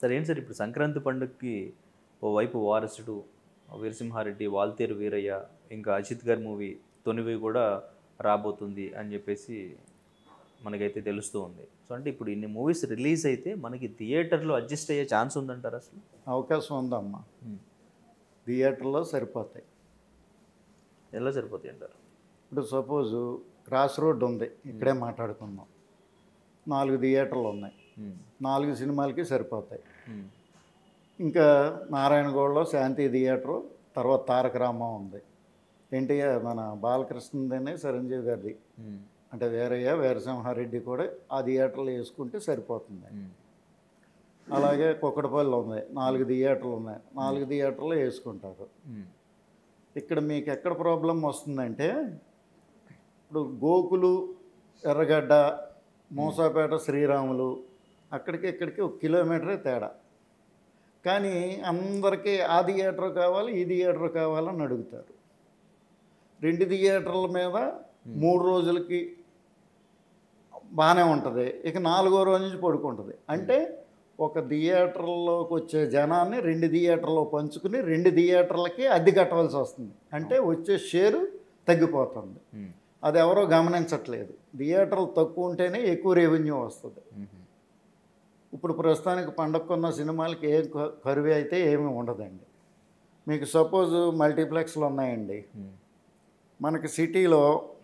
Sir ఏంటి sir ఇప్పుడు సంక్రాంతి పండుగకి ఓవైపు వారసుడు వీరసింహారెడ్డి వాల్తేరు వీరయ్య ఇంకా అజిత్ గారి మూవీ తొనివి కూడా రాబోతుంది అని చెప్పేసి మనకైతే తెలుస్తూ ఉంది సో అంటే ఇప్పుడు ఇన్ని మూవీస్ రిలీజ్ అయితే మనకి థియేటర్లో అడ్జస్ట్ అయ్యే ఛాన్స్ ఉందంటారా అసలు అవకాశం ఉందమ్మా థియేటర్లో సరిపోతాయి ఎలా సరిపోతాయి అంటారు ఇప్పుడు సపోజు క్రాస్ రోడ్ ఉంది ఇక్కడే మాట్లాడుకుందాం నాలుగు థియేటర్లు ఉన్నాయి ఉమ్, నాలుగు సినిమాలకి సరిపోతాయి ఉమ్, ఇంకా నారాయణగూడలో శాంతి థియేటరు తర్వాత తారక రామ ఉంది ఎన్టీఆర్ మన బాలకృష్ణదేనే చిరంజీవి గారిది ఉమ్, అంటే వేరయ్య వీరసింహారెడ్డి కూడా ఆ థియేటర్లో వేసుకుంటే సరిపోతుంది ఉమ్, అలాగే కుక్కడపల్లి ఉంది నాలుగు థియేటర్లు ఉన్నాయి నాలుగు థియేటర్లు వేసుకుంటారు ఉమ్, ఇక్కడ మీకు ఎక్కడ ప్రాబ్లం వస్తుందంటే ఇప్పుడు గోకులు ఎర్రగడ్డ మూసాపేట శ్రీరాములు అక్కడికి ఇక్కడికి ఒక కిలోమీటరే తేడా కానీ అందరికీ ఆ థియేటర్ కావాలి ఈ థియేటర్ కావాలని అడుగుతారు రెండు థియేటర్ల మీద మూడు రోజులకి బాగానే ఉంటుంది ఇక నాలుగో రోజు నుంచి పడుకుంటుంది అంటే ఒక థియేటర్లోకి వచ్చే జనాన్ని రెండు థియేటర్లో పంచుకుని రెండు థియేటర్లకి అద్దె కట్టవలసి వస్తుంది అంటే వచ్చే షేరు తగ్గిపోతుంది ఉమ్, అది ఎవరో గమనించట్లేదు థియేటర్లు తక్కువ ఉంటేనే ఎక్కువ రెవెన్యూ వస్తుంది ఉమ్, ఇప్పుడు ప్రస్తుతానికి పండగకున్న సినిమాలకి ఏం క- కరువు అయితే ఏమీ ఉండదండి మీకు సపోజ్ మల్టీప్లెక్స్లు ఉన్నాయండి ఉమ్, మనకి సిటీలో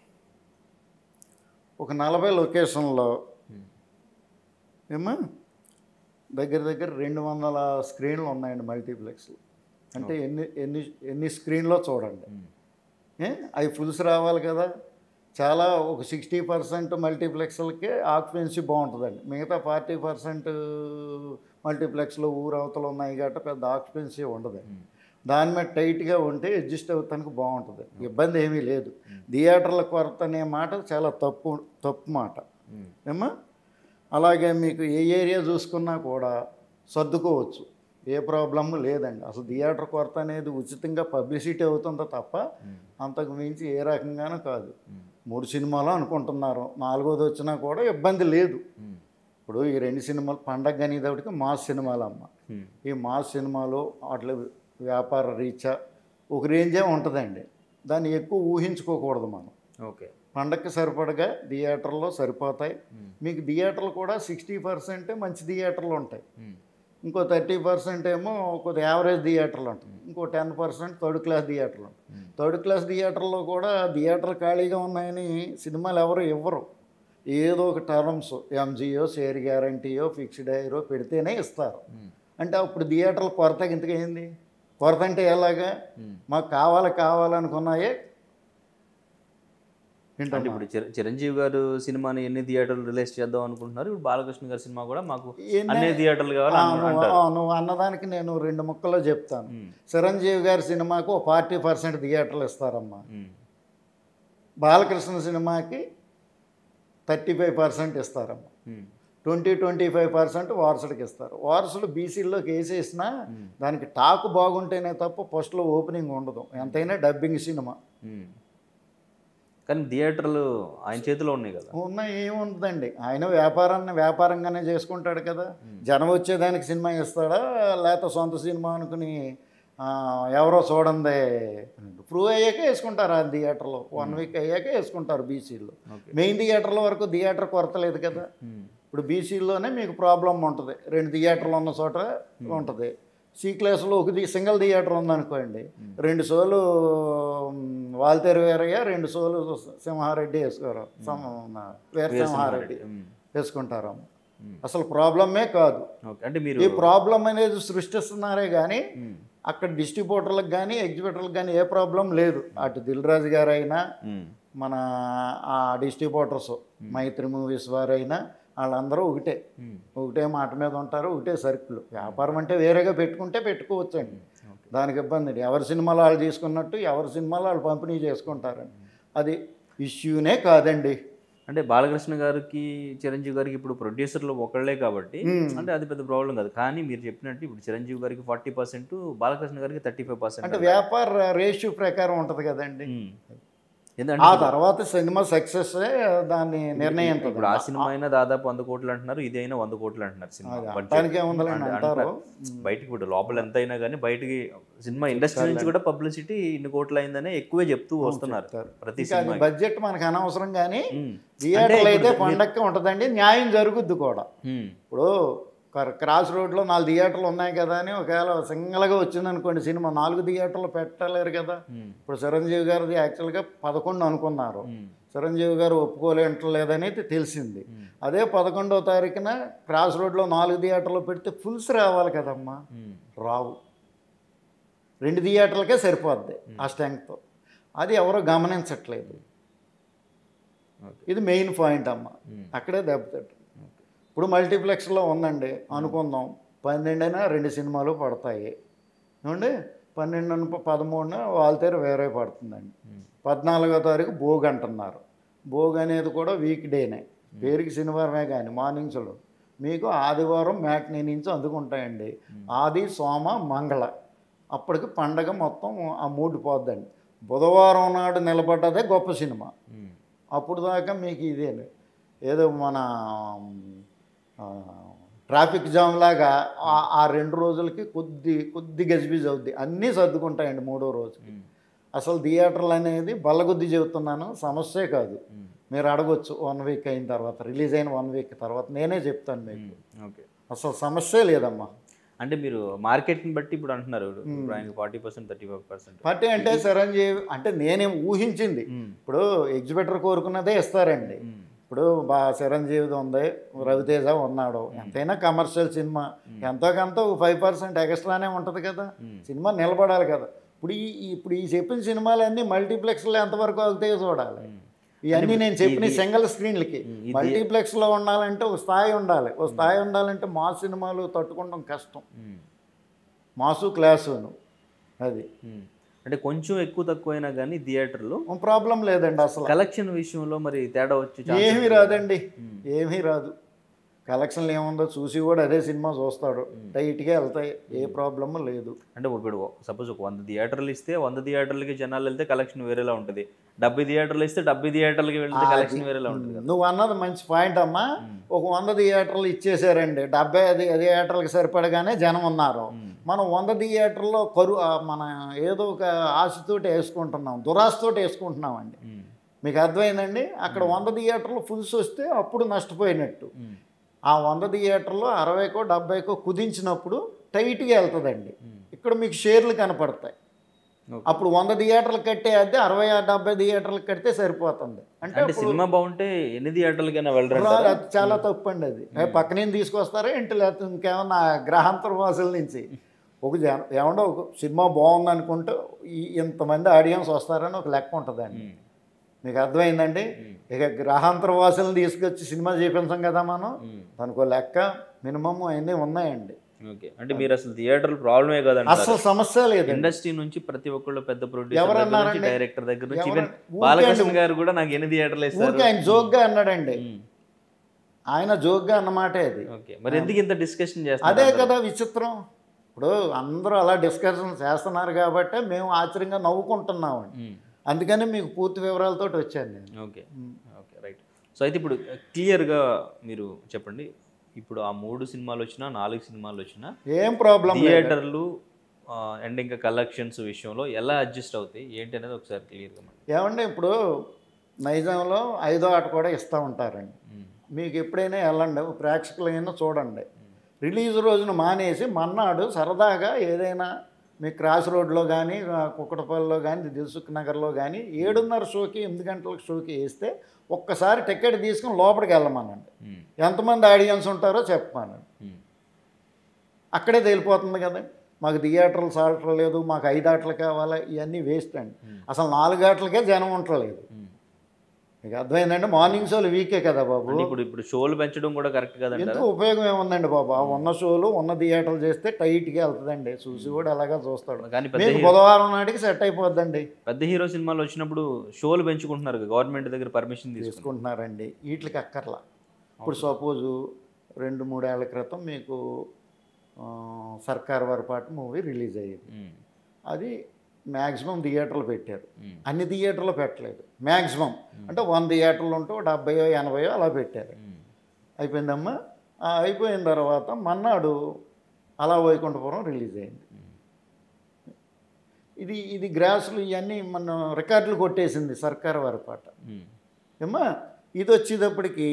ఒక నలభై లొకేషన్లో ఉమ్, ఏమో దగ్గర దగ్గర రెండు వందల స్క్రీన్లు ఉన్నాయండి మల్టీప్లెక్స్లు అంటే ఎన్ని ఎన్ని ఎన్ని స్క్రీన్లో చూడండి ఉమ్, ఏ అవి ఫుల్స్ రావాలి కదా చాలా ఒక సిక్స్టీ పర్సెంట్ మల్టీప్లెక్స్లకే ఆక్యుపెన్సీ బాగుంటుందండి మిగతా ఫార్టీ పర్సెంట్ మల్టీప్లెక్స్లో ఊరు అవతల ఉన్నాయి కాబట్టి పెద్ద ఆక్యుపెన్సీ ఉండదండి ఉమ్, దాని మీద టైట్గా ఉంటే అడ్జస్ట్ అవుతానికి బాగుంటుంది ఇబ్బంది ఏమీ లేదు థియేటర్ల కొరత అనే మాట చాలా తప్పు తప్పు మాట ఉమ్, ఏమా అలాగే మీకు ఏ ఏరియా చూసుకున్నా కూడా సర్దుకోవచ్చు ఏ ప్రాబ్లమ్ లేదండి అసలు థియేటర్ కొరత అనేది ఉచితంగా పబ్లిసిటీ అవుతుందో తప్ప ఉమ్, అంతకు మించి ఏ రకంగానూ కాదు ఉమ్, మూడు సినిమాలు అనుకుంటున్నారు నాలుగోది వచ్చినా కూడా ఇబ్బంది లేదు ఉమ్, ఇప్పుడు ఈ రెండు సినిమాలు పండగ అనేటప్పటికి మాస్ సినిమాలు అమ్మ ఉమ్, ఈ మాస్ సినిమాలు వాటి వ్యాపార రీత్యా ఒక రేంజే ఉంటుందండి దాన్ని ఎక్కువ ఊహించుకోకూడదు మనం ఓకే పండగకి సరిపడగా థియేటర్లో సరిపోతాయి ఉమ్, మీకు థియేటర్లు కూడా సిక్స్టీ పర్సెంట్ మంచి థియేటర్లు ఉంటాయి ఉమ్, ఇంకో థర్టీ పర్సెంట్ ఏమో కొద్ది యావరేజ్ థియేటర్లు ఉంటాయి ఇంకో టెన్ పర్సెంట్ థర్డ్ క్లాస్ థియేటర్లు ఉంటాయి ఉమ్, థర్డ్ క్లాస్ థియేటర్లో కూడా థియేటర్ ఖాళీగా ఉన్నాయని సినిమాలు ఎవరు ఇవ్వరు ఏదో ఒక టర్మ్స్ ఎంజిఓ షేర్ గ్యారంటీయో ఫిక్స్డ్ అయ్యో పెడితేనే ఇస్తారు ఉమ్, అంటే అప్పుడు థియేటర్లు కొరత ఇంతకైంది కొరత అంటే ఎలాగా ఉమ్. మాకు కావాలి కావాలనుకున్నాయే అంటే వింటామా? ఇప్పుడు చిర- చిరంజీవి గారు సినిమాని ఎన్ని థియేటర్లు రిలీజ్ చేద్దాం అనుకుంటున్నారు ఇప్పుడు బాలకృష్ణ గారి సినిమా కూడా మాకు ఎన్ని- అన్ని థియేటర్లు కావాలి ఆ, అన్న- నువ్వు అంటారు ఆ, నువ్వు అన్నదానికి నేను రెండు ముక్కల్లో చెప్తాను ఉమ్, చిరంజీవి గారి సినిమాకు ఫార్టీ పర్సెంట్ థియేటర్లు ఇస్తారమ్మా ఉమ్, బాలకృష్ణ సినిమాకి థర్టీ ఫైవ్ పర్సెంట్ ఇస్తారమ్మా um, twenty twenty five percent వారసుడికి ఇస్తారు వారసుడు బీసీల్లోకి వేసేసినా ఉమ్, దానికి టాక్ బాగుంటేనే తప్ప ఫస్ట్లో ఓపెనింగ్ ఉండదు ఎంతైనా డబ్బింగ్ సినిమా ఉమ్. కానీ థియేటర్లు ఆయన చేతిలో ఉన్నాయి కదా ఉన్న ఏముంటుందండి ఆయన వ్యాపారాన్ని వ్యాపారంగానే చేసుకుంటాడు కదా జనం వచ్చేదానికి సినిమా ఇస్తాడా లేకపోతే సొంత సినిమా అనుకుని ఆ, ఎవరో చూడందే ప్రూవ్ అయ్యాక వేసుకుంటారు ఆ థియేటర్లో వన్ వీక్ అయ్యాక వేసుకుంటారు బీసీలో ఓకే మెయిన్ థియేటర్ల వరకు థియేటర్ కొరత లేదు కదా ఉమ్, ఇప్పుడు బీసీలోనే మీకు ప్రాబ్లం ఉంటుంది రెండు థియేటర్లు ఉన్న చోట ఉంటుంది సి క్లాస్లో ఒక ది- సింగిల్ థియేటర్ ఉందనుకోండి రెండు షోలు మ్, వాల్తేరు వీరయ్య రెండు షోలు సింహారెడ్డి వేసుకోరు సం- వీర సింహారెడ్డి ఉమ్, వేసుకుంటారు ఉమ్. అసలు ప్రాబ్లమే కాదు ఓకే అంటే మీరు ఈ ప్రాబ్లం అనేది సృష్టిస్తున్నారే కానీ ఉమ్, అక్కడ డిస్ట్రిబ్యూటర్లకు కానీ ఎగ్జిబిటర్లకు కానీ ఏ ప్రాబ్లం లేదు అటు దిల్ రాజు గారు అయినా ఉమ్, మన ఆ డిస్ట్రిబ్యూటర్స్ మైత్రి మూవీస్ వారైనా వాళ్ళందరూ ఒకటే ఉమ్, ఒకటే మాట మీద ఉంటారు ఒకటే సర్కిల్ వ్యాపారం అంటే వేరేగా పెట్టుకుంటే పెట్టుకోవచ్చండి ఓకే దానికి ఇబ్బంది లేదు. ఎవరి సినిమాలు వాళ్ళు తీసుకున్నట్టు ఎవరి సినిమాలు వాళ్ళు పంపిణీ చేసుకుంటారండి అది ఇష్యూనే కాదండి అంటే బాలకృష్ణ గారికి చిరంజీవి గారికి ఇప్పుడు ప్రొడ్యూసర్లు ఒకళ్ళే కాబట్టి మ్మ్. అంటే అది పెద్ద ప్రాబ్లం కాదు కానీ మీరు చెప్పినట్టు ఇప్పుడు చిరంజీవి గారికి ఫార్టీ పర్సెంట్ బాలకృష్ణ గారికి థర్టీ ఫైవ్ అంటే పర్సెంట్ వ్యాపార రేషియో ప్రకారం ఉంటుంది కదండి ఎందుకంటే ఆ తర్వాత సినిమా సక్సెస్ దాన్ని నిర్ణయించదు ఇప్పుడు ఆ సినిమా అయినా దాదాపు వంద కోట్లు అంటున్నారు ఇది అయినా వంద కోట్లు అంటున్నారు సినిమా అది budget. అంటానికి ఏముందండి అంటే అంటారు అంటారు. బయటికి ఇప్పుడు లోపల ఎంత అయినా కానీ బయటికి సినిమా ఇండస్ట్రీ నుంచి కూడా పబ్లిసిటీ ఇన్ని కోట్లు అయిందని ఎక్కువే చెప్తూ వస్తున్నారు చెప్తారు. ప్రతి ఇంకా అది సినిమా బడ్జెట్ మనకు అనవసరం కానీ థియేటర్లు అయితే పండక్కి ఉంటుందండి న్యాయం జరుగుద్ది కూడా ఇప్పుడు కర్- క్రాస్ రోడ్లో నాలుగు థియేటర్లు ఉన్నాయి కదా అని ఒకవేళ సింగల్గా వచ్చిందనుకోండి సినిమా నాలుగు థియేటర్లు పెట్టలేరు కదా ఇప్పుడు చిరంజీవి గారిది యాక్చువల్గా పదకొండు అనుకున్నారు చిరంజీవి గారు ఒప్పుకోలేంటలేదని తెలిసింది అదే పదకొండవ తారీఖున క్రాస్ రోడ్లో నాలుగు థియేటర్లు పెడితే ఫుల్స్ రావాలి కదమ్మా రావు రెండు థియేటర్లకే సరిపోద్ది ఆ స్ట్రెంగ్తో అది ఎవరో గమనించట్లేదు ఇది మెయిన్ పాయింట్ అమ్మ అక్కడే దెబ్బతింటుంది ఇప్పుడు మల్టీప్లెక్స్లో ఉందండి అనుకుందాం పన్నెండైనా రెండు సినిమాలు పడతాయి ఏమండి పన్నెండు పదమూడున వాల్తేరు వేరే పడుతుందండి పద్నాలుగో తారీఖు భోగ్ అంటున్నారు భోగ్ అనేది కూడా వీక్ డేనే పేరుకి శనివారమే కానీ మార్నింగ్స్లో మీకు ఆదివారం మ్యాట్నీ నుంచి అందుకుంటాయండి ఆది సోమ మంగళ అప్పటికి పండగ మొత్తం ఆ మూడు పోద్దండి బుధవారం నాడు నిలబడ్డదే గొప్ప సినిమా అప్పుడు దాకా మీకు ఇదే ఏదో మన ఆ, ట్రాఫిక్ జామ్ లాగా ఆ- ఆ రెండు రోజులకి కొద్ది కొద్ది గజిబిజి అవుద్ది అన్నీ సర్దుకుంటాయండి మూడో రోజు అసలు థియేటర్లు అనేది బల్లగుద్ది చెబుతున్నాను సమస్యే కాదు మీరు అడగొచ్చు వన్ వీక్ అయిన తర్వాత రిలీజ్ అయిన వన్ వీక్ తర్వాత నేనే చెప్తాను మీకు ఓకే అసలు సమస్యే లేదమ్మా అంటే మీరు మార్కెట్ని బట్టి ఇప్పుడు అంటున్నారు ఇప్పుడు ఆయనకి forty percent thirty five percent party అంటే చిరంజీవి అంటే నేనేం ఊహించింది ఇప్పుడు ఎగ్జిబిటర్ కోరుకున్నదే ఇస్తారండి ఇప్పుడు బా చిరంజీవిది ఉంది రవితేజ ఉన్నాడు ఎంతైనా కమర్షియల్ సినిమా ఎంతో కొంత ఫైవ్ పర్సెంట్ ఎక్స్ట్రానే ఉంటుంది కదా సినిమా నిలబడాలి కదా ఇప్పుడు ఈ ఈ- ఇప్పుడు ఈ చెప్పిన సినిమాలన్నీ మల్టీప్లెక్స్లో ఎంతవరకు అవుతాయో చూడాలి ఇవన్నీ నేను చెప్పిన సింగిల్ స్క్రీన్లకి మల్టీప్లెక్స్లో ఉండాలంటే ఒక స్థాయి ఉండాలి ఒక స్థాయి ఉండాలంటే మా సినిమాలు తట్టుకోవడం కష్టం మాసు క్లాసును అది అంటే కొంచెం ఎక్కువ తక్కువ అయినా కానీ థియేటర్లో ప్రాబ్లం లేదండి అసలు కలెక్షన్ విషయంలో మరి తేడా వచ్చి chances ఏమీ ఉంటాయా? రాదండి ఏమీ రాదు కలెక్షన్లు ఏముందో చూసి కూడా అదే సినిమా చూస్తాడు టైట్గా వెళ్తాయి ఏ ప్రాబ్లమ్ లేదు అంటే ఇప్పుడు సపోజ్ ఒక వంద థియేటర్లు ఇస్తే వంద థియేటర్లకి జనాలు వెళ్తే కలెక్షన్ వేరేలా ఉంటుంది డెబ్బై థియేటర్లు ఇస్తే డెబ్బై థియేటర్లకి వెళ్తే కలెక్షన్ వేరేలా ఉంటుంది కదా నువ్వు అన్నది మంచి పాయింట్ అమ్మా ఒక వంద థియేటర్లు ఇచ్చేసారండి డెబ్బై ఐదు థియేటర్లకు సరిపడగానే జనం ఉన్నారు మనం వంద థియేటర్లో కరు ఆ, మన ఏదో ఒక ఆశతోటి వేసుకుంటున్నాం దురాశతోటి వేసుకుంటున్నాం అండి ఉమ్. మీకు అర్థమైందండి అక్కడ వంద థియేటర్లు ఫుల్స్ వస్తే అప్పుడు నష్టపోయినట్టు ఉమ్. ఆ వంద థియేటర్లో అరవైకో డెబ్బైకో కుదించినప్పుడు టైట్గా వెళ్తుందండి ఇక్కడ మీకు షేర్లు కనపడతాయి Okay. అప్పుడు వంద థియేటర్లు కట్టే అద్దె అరవై ఆ డెబ్బై థియేటర్లు కడితే సరిపోతుంది అంటే అంటే సినిమా బాగుంటే ఎన్ని థియేటర్లకైనా వెళ్ళరు రా- అది చాలా తప్పు అండి అది ఏ పక్కనే తీసుకొస్తారా ఇంటి లేకపోతే ఇంకేమన్నా గ్రహాంతర వాసుల నుంచి ఒక జన ఏమన్నా ఒక సినిమా బాగుంది అనుకుంటే ఈ ఇంతమంది ఆడియన్స్ వస్తారని ఒక లెక్క ఉంటుందండి మీకు అర్థమైందండి ఇక గ్రహాంతర వాసులను తీసుకొచ్చి సినిమా చూపించాం కదా మనం దానికి ఒక లెక్క మినిమం అన్నీ ఉన్నాయండి ఓకే అంటే మీరు అసలు థియేటర్ ప్రాబ్లమే కదండి అసలు సమస్య లేదండి ఇండస్ట్రీ నుంచి ప్రతి ఒక్కళ్ళు పెద్ద ప్రొడ్యూసర్ దగ్గర ఎవరన్నారండి? నుంచి డైరెక్టర్ దగ్గర నుంచి ఎవరు- ఈవెన్ ఊరికే బాలకృష్ణ అండి. గారు కూడా నాకు ఎన్ని థియేటర్లు ఇస్తారు ఊరికే ఆయన జోక్గా అన్నాడండి ఉమ్. ఆయన జోక్గా అన్నమాటే అది ఓకే మరి ఎందుకు ఇంత డిస్కషన్ అదే చేస్తారు కదా విచిత్రం ఇప్పుడు అందరూ అలా డిస్కషన్ చేస్తున్నారు కాబట్టి మేము ఆశ్చర్యంగా నవ్వుకుంటున్నామండి ఉమ్. అందుకని మీకు పూర్తి వివరాలతో వచ్చాను నేను ఓకే ఓకే రైట్ సో అయితే ఇప్పుడు క్లియర్గా మీరు చెప్పండి ఇప్పుడు ఆ మూడు సినిమాలు వచ్చినా నాలుగు సినిమాలు వచ్చినా ఏం ప్రాబ్లం లేదు థియేటర్లు అండ్ ఇంకా కలెక్షన్స్ విషయంలో ఎలా అడ్జస్ట్ అవుతాయి ఏంటి అనేది ఒకసారి క్లియర్గా ఏమంటే ఇప్పుడు నైజాంలో ఐదో ఆట కూడా ఇస్తూ ఉంటారండి మీకు ఎప్పుడైనా వెళ్ళండి ప్రేక్షకులైనా చూడండి రిలీజ్ రోజున మానేసి మన్నాడు సరదాగా ఏదైనా మీ క్రాస్ రోడ్లో కానీ కుక్కటపల్లిలో కానీ దిల్సుఖ్ నగర్లో కానీ ఏడున్నర షోకి ఎనిమిది గంటలకు షోకి వేస్తే ఒక్కసారి టికెట్ తీసుకుని లోపలికి వెళ్ళమనండి ఎంతమంది ఆడియన్స్ ఉంటారో చెప్పమనండి అక్కడే తేలిపోతుంది కదా మాకు థియేటర్లు సాలటం లేదు మాకు ఐదు ఆటలు కావాలా ఇవన్నీ వేస్ట్ అండి అసలు నాలుగు ఆటలకే జనం ఉండలేదు మీకు అర్థమైందండి మార్నింగ్ షోలు వీకే కదా బాబు అంటే ఇప్పుడు ఇప్పుడు షోలు పెంచడం కూడా కరెక్ట్ కదంటారా ఎందుకు ఉపయోగం ఏముందండి బాబు ఆ ఉన్న షోలు ఉన్న థియేటర్లు చేస్తే టైట్గా వెళ్తుందండి చూసి కూడా అలాగా చూస్తాడు కానీ పెద్ద మీకు హీరో బుధవారం నాటికి సెట్ అయిపోద్దండి పెద్ద హీరో సినిమాలు వచ్చినప్పుడు షోలు పెంచుకుంటున్నారు గవర్నమెంట్ దగ్గర పర్మిషన్ తీసుకుంటారు తీసుకుంటున్నారండి వీటికి అక్కర్లా ఇప్పుడు సపోజు రెండు మూడేళ్ల క్రితం మీకు ఆ, సర్కార్ వారి పాటు మూవీ రిలీజ్ అయ్యింది అది మ్యాక్సిమం థియేటర్లు పెట్టారు మ్మ్. అన్ని థియేటర్లు పెట్టలేదు మ్యాక్సిమం అంటే వంద థియేటర్లు ఉంటే ఒక డెబ్బయో ఎనభయో అలా పెట్టారు మ్మ్. అయిపోయిందమ్మా ఆ అయిపోయిన తర్వాత మన్నాడు అలా వైకుంఠపురం రిలీజ్ అయింది ఇది ఇది గ్రాసులు ఇవన్నీ మన రికార్డులు కొట్టేసింది సర్కార్ వారి పాట మ్మ్. ఏమ్మా ఇది వచ్చేటప్పటికి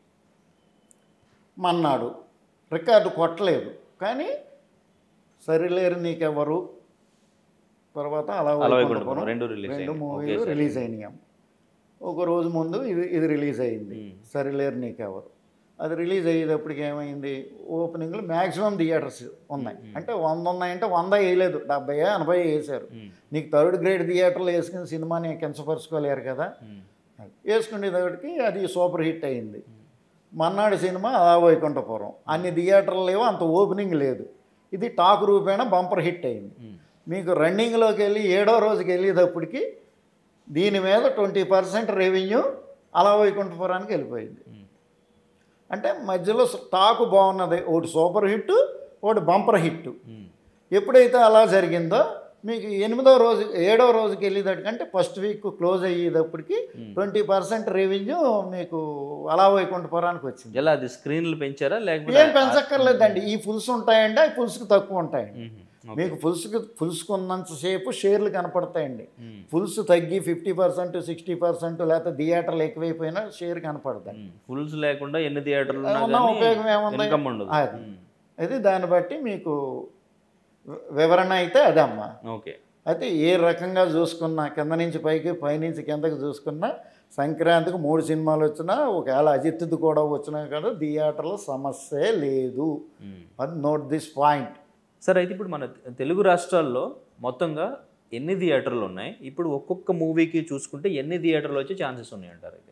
మన్నాడు రికార్డు కొట్టలేదు కానీ సరిలేరు నీకెవరు తర్వాత అలా అలా వైకుంఠపురం వైకుంఠపురం రెండు రిలీజ్ రెండు అయ్యాయి. మూవీలు ఒకేసారి. రిలీజ్ అయినాయి ఒక రోజు ముందు ఇది ఇది రిలీజ్ అయింది మ్మ్. సరిలేరు నీకెవరు అది రిలీజ్ అయ్యేటప్పటికి ఏమైంది ఓపెనింగ్లు మ్యాక్సిమం థియేటర్స్ ఉన్నాయి అంటే వంద ఉన్నాయంటే వంద వేయలేదు డెబ్బై ఎనభై వేసారు మ్మ్. నీకు థర్డ్ గ్రేడ్ థియేటర్లు వేసుకుని సినిమాని కించపరుచుకోలేరు కదా మ్మ్. వేసుకునేటప్పటికి అది సూపర్ హిట్ అయింది మన్నాడు సినిమా అలా వైకుంఠపురం అన్ని థియేటర్లు లేవు అంత ఓపెనింగ్ లేదు ఇది టాక్ రూపేణ బంపర్ హిట్ అయింది మ్మ్. మీకు రన్నింగ్లోకి వెళ్ళి ఏడో రోజుకి వెళ్ళేటప్పటికి దీని మీద ట్వంటీ పర్సెంట్ రెవెన్యూ అలా వైకుంఠపురానికి వెళ్ళిపోయింది మ్మ్. అంటే మధ్యలో టాక్ బాగున్నది ఒకటి సూపర్ హిట్ ఒకటి బంపర్ హిట్ మ్మ్. ఎప్పుడైతే అలా జరిగిందో మీకు ఎనిమిదో రోజు ఏడో రోజుకి వెళ్ళేటట్టుకంటే ఫస్ట్ వీక్ క్లోజ్ అయ్యేటప్పటికి ట్వంటీ పర్సెంట్ రెవెన్యూ మీకు అలా వైకుంఠపురానికి వచ్చింది ఎలా అది స్క్రీన్లు పెంచారా లేకపోతే ఏం పెంచక్కర్లేదండి ఈ ఫుల్స్ ఉంటాయండి అవి ఫుల్స్కి తక్కువ ఉంటాయండి మ్మ్. ఓకే. మీకు ఫుల్స్కి ఫుల్స్కి ఉన్నంతసేపు షేర్లు కనపడతాయండి మ్మ్. ఫుల్స్ తగ్గి ఫిఫ్టీ పర్సెంట్ సిక్స్టీ పర్సెంట్ లేకపోతే థియేటర్లు ఎక్కువైపోయినా షేర్ కనపడతాయి మ్మ్. ఫుల్స్ లేకుండా ఎన్ని థియేటర్లు ఉన్నా ఉన్న కానీ ఉపయోగం ఏముంది ఇన్కమ్ ఉండదు అది మ్మ్. అది దాన్ని బట్టి మీకు వి- వివరణ అయితే అదే అమ్మా ఓకే అయితే ఏ రకంగా చూసుకున్నా కింద నుంచి పైకి పైనుంచి కిందకి చూసుకున్నా సంక్రాంతికి మూడు సినిమాలు వచ్చినా ఒకవేళ అజిత్ది కూడా వచ్చినా కూడా థియేటర్లో సమస్యే లేదు మ్మ్. అది నోట్ దిస్ పాయింట్ సరే అయితే ఇప్పుడు మన తెలుగు రాష్ట్రాల్లో మొత్తంగా ఎన్ని థియేటర్లు ఉన్నాయి ఇప్పుడు ఒక్కొక్క మూవీకి చూసుకుంటే ఎన్ని థియేటర్లు వచ్చే ఛాన్సెస్ ఉన్నాయి అంటారు అయితే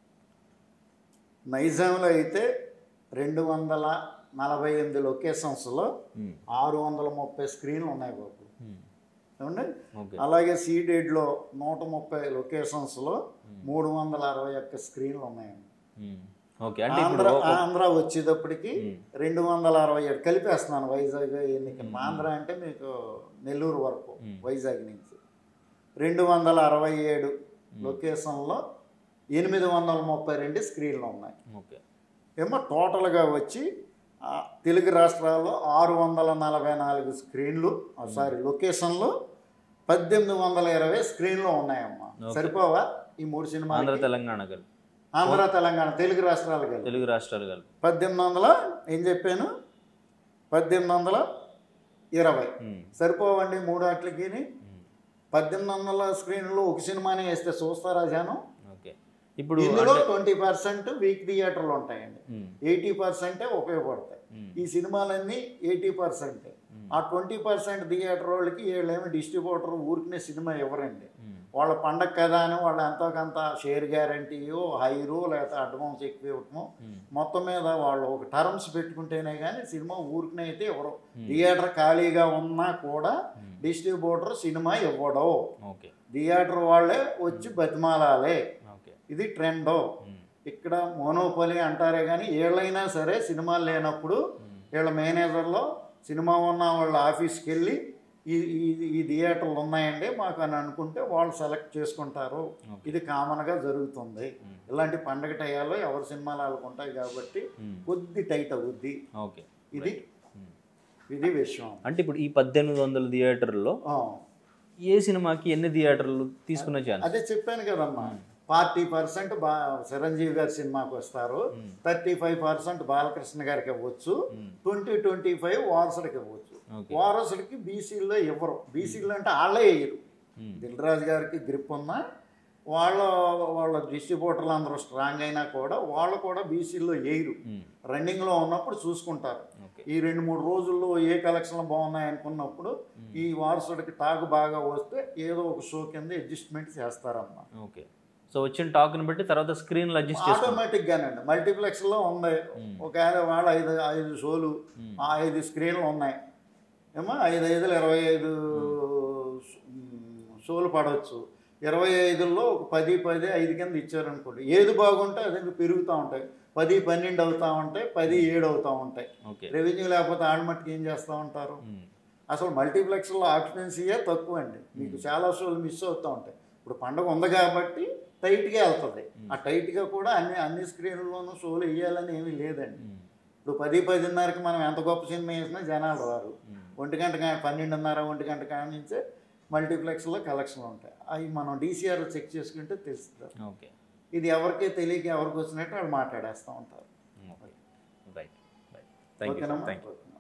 నైజాంలో అయితే రెండు వందల నలభై ఎనిమిది లొకేషన్స్లో మ్మ్. ఆరు వందల ముప్పై స్క్రీన్లు ఉన్నాయి బాబు మ్మ్. ఏమండి ఓకే అలాగే సీడెడ్లో నూట ముప్పై లొకేషన్స్లో మూడు వందల అరవై ఒక్క స్క్రీన్లు ఉన్నాయండి మ్మ్. ఓకే అంటే ఇప్పుడు ఆంధ్ర ఒక- ఆంధ్ర వచ్చేటప్పటికి మ్మ్. రెండు వందల అరవై ఏడు కలిపేస్తున్నాను వైజాగ్ ఎన్నిక ఆంధ్ర అంటే మీకు నెల్లూరు వరకు మ్మ్. వైజాగ్ నుంచి రెండు వందల అరవై ఏడు లొకేషన్లో ఎనిమిది వందల ముప్పై రెండు స్క్రీన్లు ఉన్నాయి ఓకే ఏమో టోటల్గా వచ్చి ఆ, తెలుగు రాష్ట్రాల్లో ఆరు వందల నలభై నాలుగు స్క్రీన్లు ఆ, సారీ లొకేషన్లు పద్దెనిమిది వందల ఇరవై స్క్రీన్లు ఉన్నాయమ్మా ఓకే. సరిపోవా ఈ మూడు ఆంధ్ర సినిమాలు తెలంగాణ కలిపి ఆంధ్ర తెలంగాణ తెలుగు రాష్ట్రాలు కలిపి తెలుగు రాష్ట్రాలు కలిపి పద్దెనిమిది వందల ఏం చెప్పాను పద్దెనిమిది వందల ఇరవై మ్మ్. సరిపోవండి మూడు వాటికి మ్మ్. పద్దెనిమిది వందల స్క్రీన్లో ఒక సినిమాని వేస్తే చూస్తారా జనం ఓకే ఇప్పుడు ఇందులో ట్వంటీ పర్సెంట్ వీక్ థియేటర్లు ఉంటాయండి మ్మ్. ఎయిటీ పర్సెంటే ఉపయోగపడతాయి మ్మ్. ఈ సినిమాలన్నీ ఎయిటీ పర్సెంటే మ్మ్. ఆ ట్వంటీ పర్సెంట్ థియేటర్ వాళ్ళకి వీళ్ళేమి డిస్ట్రిబ్యూటర్ ఊరికనే సినిమా ఇవ్వరండి మ్మ్. వాళ్ళ పండగ కదా అని వాళ్ళు ఎంతో కొంత షేర్ గ్యారంటీయో హైరు లేకపోతే అడ్వాన్స్ ఎక్కువ ఇవ్వటము మ్మ్. మొత్తం మీద వాళ్ళు ఒక టర్మ్స్ పెట్టుకుంటేనే కానీ సినిమా ఊరికనే అయితే ఇవ్వరు థియేటర్ ఖాళీగా ఉన్నా కూడా డిస్ట్రిబ్యూటర్ సినిమా ఇవ్వడు ఓకే థియేటర్ వాళ్ళే వచ్చి బతిమాలాలే ఓకే ఇది ట్రెండ్ మ్మ్. ఇక్కడ మోనోపలి అంటారే కానీ ఏళ్ళైనా సరే సినిమాలు లేనప్పుడు వీళ్ళ మేనేజర్లో సినిమా ఉన్న వాళ్ళ ఆఫీస్కి వెళ్ళి ఈ ఈ- ఈ థియేటర్లు ఉన్నాయండి మాకు అని అనుకుంటే వాళ్ళు సెలెక్ట్ చేసుకుంటారు Okay. ఇది కామన్గా జరుగుతుంది మ్మ్. ఇలాంటి పండగ టయాల్లో ఎవరి సినిమాలు వాళ్ళకు ఉంటాయి కాబట్టి మ్మ్. కొద్ది టైట్ అవుద్ది ఓకే ఇది మ్మ్. ఇది విషయం అంటే ఇప్పుడు ఈ పద్దెనిమిది వందల థియేటర్లో ఆ, ఏ సినిమాకి ఎన్ని థియేటర్లు తీసుకునే ఛాన్స్ అదే చెప్పాను కదమ్మా ఫార్టీ పర్సెంట్ బా చిరంజీవి గారి సినిమాకి వస్తారు థర్టీ ఫైవ్ పర్సెంట్ బాలకృష్ణ గారికి ఇవ్వచ్చు ట్వంటీ ట్వంటీ ఫైవ్ వారసుడికి ఇవ్వచ్చు ఓకే వారసుడికి బీసీలో ఇవ్వరు బీసీలో అంటే వాళ్ళే వేయరు మ్మ్. దిల్ రాజు గారికి గ్రిప్ ఉన్నా వాళ్ళ వాళ్ళ డిస్ట్రిబ్యూటర్లు అందరూ స్ట్రాంగ్ అయినా కూడా వాళ్ళు కూడా బీసీలో వేయరు మ్మ్. రన్నింగ్లో ఉన్నప్పుడు చూసుకుంటారు ఓకే ఈ రెండు మూడు రోజుల్లో ఏ కలెక్షన్లు బాగున్నాయి అనుకున్నప్పుడు ఈ వారసుడికి టాక్ బాగా వస్తే ఏదో ఒక షో కింద అడ్జస్ట్మెంట్ చేస్తారమ్మా ఓకే సో వచ్చిన టాక్ని బట్టి తర్వాత స్క్రీన్లు అడ్జస్ట్ చేసుకుంటాం ఆటోమేటిక్ గానండి మల్టీప్లెక్స్లో ఉంది ఒక వాళ్ళ ఐదు ఐదు షోలు ఆ ఐదు స్క్రీన్లు ఉన్నాయి ఏమో ఐదు ఐదులు ఇరవై ఐదు మ్, షోలు పడవచ్చు ఇరవై ఐదుల్లో ఒక పది పది ఐదు కింద ఇచ్చారనుకోండి ఏది బాగుంటే అది ఇంకా పెరుగుతూ ఉంటాయి పది పన్నెండు అవుతూ ఉంటాయి పది ఏడు అవుతూ ఉంటాయి ఓకే రెవెన్యూ లేకపోతే ఆడమట్టుకు ఏం చేస్తూ ఉంటారు మ్మ్. అసలు మల్టీప్లెక్స్లో ఆక్యుపెన్సీయే తక్కువ అండి మీకు చాలా షోలు మిస్ అవుతూ ఉంటాయి ఇప్పుడు పండగ ఉంది కాబట్టి టైట్గా వెళ్తుంది ఆ టైట్గా కూడా అన్ని అన్ని స్క్రీన్లోనూ షోలు వేయాలని ఏమీ లేదండి ఇప్పుడు పది పదిన్నరకి మనం ఎంత గొప్ప సినిమా వేసినా జనాలు రారు ఒంటి గంట కా- పన్నెండున్నర ఒంటి గంట కాడ నుంచే మల్టీప్లెక్స్లో కలెక్షన్ ఉంటాయి అవి మనం డీసీఆర్ చెక్ చేసుకుంటే తెలుస్తుంది ఓకే ఇది ఎవరికీ తెలియక ఎవరికి వచ్చినట్టు వాళ్ళు మాట్లాడేస్తూ ఉంటారు okay right right thank you ఓకేనమ్మా థ్యాంక్ యూ ఓకే.